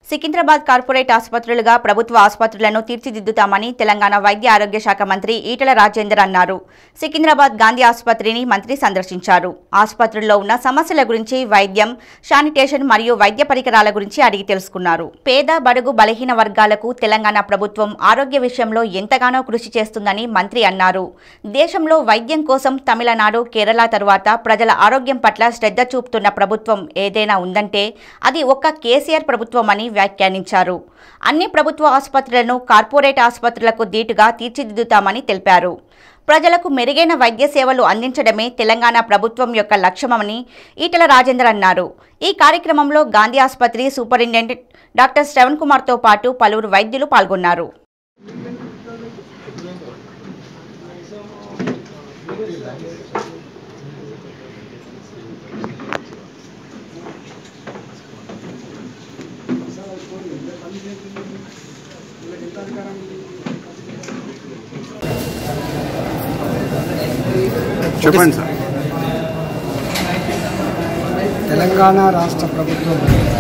Secunderabad corporate ఆసుపత్రులుగా ప్రభుత్వ ఆసుపత్రులను తీర్చిదిద్దుతామని తెలంగాణ వైద్య ఆరోగ్య శాఖ మంత్రి ఈటల రాజేందర్ అన్నారు సికింద్రాబాద్ గాంధీ ఆసుపత్రిని మంత్రి సందర్శించారు ఆసుపత్రుల్లో ఉన్న సమస్యల గురించి వైద్యం శానిటేషన్ మరియు వైద్య పరికరాల గురించి అడిగి తెలుసుకున్నారు పేద బడుగు బలహీన వర్గాలకు తెలంగాణ ప్రభుత్వం ఆరోగ్య విషయంలో ఎంతగానో కృషి చేస్తుందని మంత్రి అన్నారు దేశంలో వైద్యం కోసం తమిళనాడు కేరళ తరువాత ప్రజల ఆరోగ్యం పట్ల శ్రద్ధ చూపుతున్న ప్రభుత్వం ఏదైనా ఉందంటే అది ఒక్క కేసీఆర్ ప్రభుత్వం అని వ్యాఖ్యానించారు అన్ని ప్రభుత్వ ఆసుపత్రులను కార్పొరేట్ ఆసుపత్రులకు దీటుగా తీర్చిదిద్దుతామని తెలిపారు ప్రజలకు మెరుగైన వైద్య సేవలు అందించడమే తెలంగాణ ప్రభుత్వం యొక్క లక్ష్యమని ఈటల రాజేందర్ అన్నారు ఈ కార్యక్రమంలో గాంధీ ఆసుపత్రి సూపరింటెండెంట్ డాక్టర్ శ్రవణ్ కుమార్తో పాటు పలువురు వైద్యులు పాల్గొన్నారు చెప్పండి సార్ తెలంగాణ రాష్ట్ర ప్రభుత్వం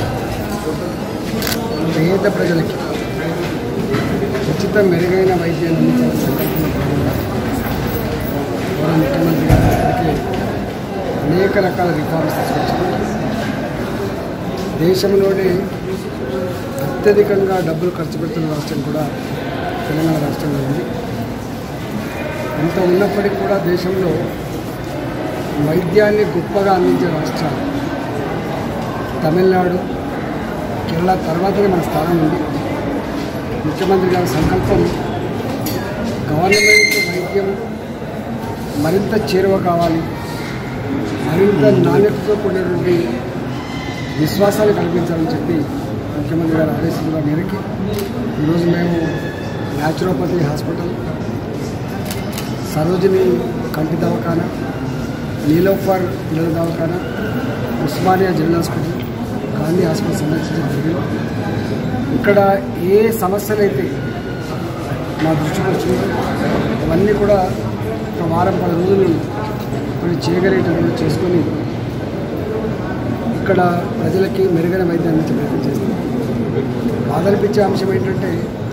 పేద ప్రజలకి ఉచిత మెరుగైన వైద్యాన్ని అందించాలని సంకల్పంలో భాగంగా గౌరవ ముఖ్యమంత్రి గారు ఇప్పటికే అనేక రకాల రిఫార్మ్స్ తీసుకొచ్చారు దేశంలోనే అత్యధికంగా డబ్బులు ఖర్చు పెడుతున్న రాష్ట్రం కూడా తెలంగాణ రాష్ట్రంలో ఉంది ఇంత ఉన్నప్పటికీ కూడా దేశంలో వైద్యాన్ని గొప్పగా అందించే రాష్ట్రాలు తమిళనాడు కేరళ తర్వాతనే మన స్థానం ఉంది ముఖ్యమంత్రి గారి సంకల్పం గవర్నమెంట్ వైద్యం మరింత చేరువ కావాలి మరింత నాణ్యతతో కూడినటువంటి విశ్వాసాన్ని కల్పించాలని చెప్పి ముఖ్యమంత్రి గారి ఆదేశాల మేరకి ఈరోజు మేము న్యాచురోపతి హాస్పిటల్ సరోజిని కంటి దవాఖానా నీలోఫర్ పిల్లల దవాఖానా Osmania general hospital Gandhi hospital సందర్శించడం జరిగింది ఇక్కడ ఏ సమస్యలు అయితే మా దృష్టికి వచ్చినాయో అవన్నీ కూడా ఒక వారం పది రోజులు కొన్ని చేయగలిగేటట్లు చేసుకొని ఇక్కడ ప్రజలకి మెరుగైన వైద్యం అందించే ప్రయత్నం చేస్తాం బాధనిపించే అంశం ఏంటంటే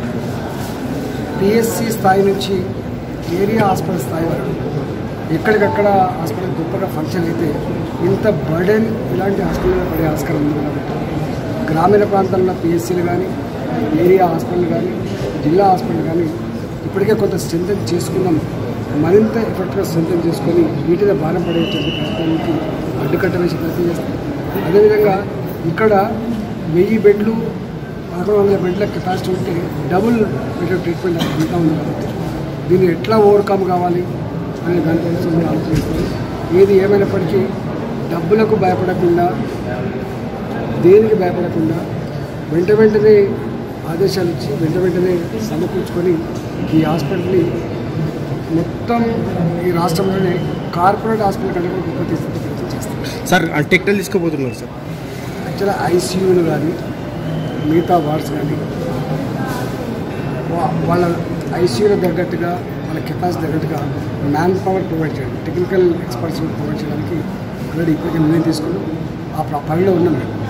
పిఎస్సి స్థాయి నుంచి ఏరియా హాస్పిటల్ స్థాయి వరకు ఎక్కడికక్కడ హాస్పిటల్ గొప్పగా ఫంక్షన్ అయితే ఇంత బర్డెన్ ఇలాంటి హాస్పిటల్లో పడే ఆస్కారం ఉంది కాబట్టి గ్రామీణ ప్రాంతాల్లో పిఎస్సీలు కానీ ఏరియా హాస్పిటల్ కానీ జిల్లా హాస్పిటల్ కానీ ఇప్పటికే కొంత స్ట్రెంథన్ చేసుకున్నాం మరింత ఎఫెక్ట్గా స్ట్రెంథన్ చేసుకొని వీటిలో భారం పడేటువంటి ప్రయత్నానికి అడ్డుకట్ట వేసే ప్రయత్నం చేస్తాం అదేవిధంగా ఇక్కడ వెయ్యి బెడ్లు పదకొండు వందల బెడ్ల కెపాసిటీ ఉంటే డబుల్ బెడ్ ట్రీట్మెంట్ అంతా ఉంది కాబట్టి దీన్ని ఎట్లా ఓవర్కమ్ కావాలి అనే దానికోసం మేము ఆలోచిస్తున్నాం ఏది ఏమైనప్పటికీ డబ్బులకు భయపడకుండా దేనికి భయపడకుండా వెంట వెంటనే ఆదేశాలు ఇచ్చి వెంట వెంటనే సమకూర్చుకొని ఈ హాస్పిటల్ని మొత్తం ఈ రాష్ట్రంలోనే కార్పొరేట్ హాస్పిటల్ కంటే కూడా గొప్ప తీసుకుంటే ప్రయత్నం చేస్తాం సార్ టెక్టల్ తీసుకోబోతున్నారు సార్ యాక్చువల్గా ఐసీయూలు కానీ మిగతా వార్డ్స్ కానీ వా- వాళ్ళ ఐసీయూలో తగ్గట్టుగా వాళ్ళ కెపాసిటీ తగ్గట్టుగా మ్యాన్ పవర్ ప్రొవైడ్ చేయడం టెక్నికల్ ఎక్స్పర్ట్స్ ప్రొవైడ్ చేయడానికి ఆల్రెడీ ఇప్పటికే నిర్ణయం తీసుకున్నాం ఆ ప్ర- పనిలో ఉన్నాం మేము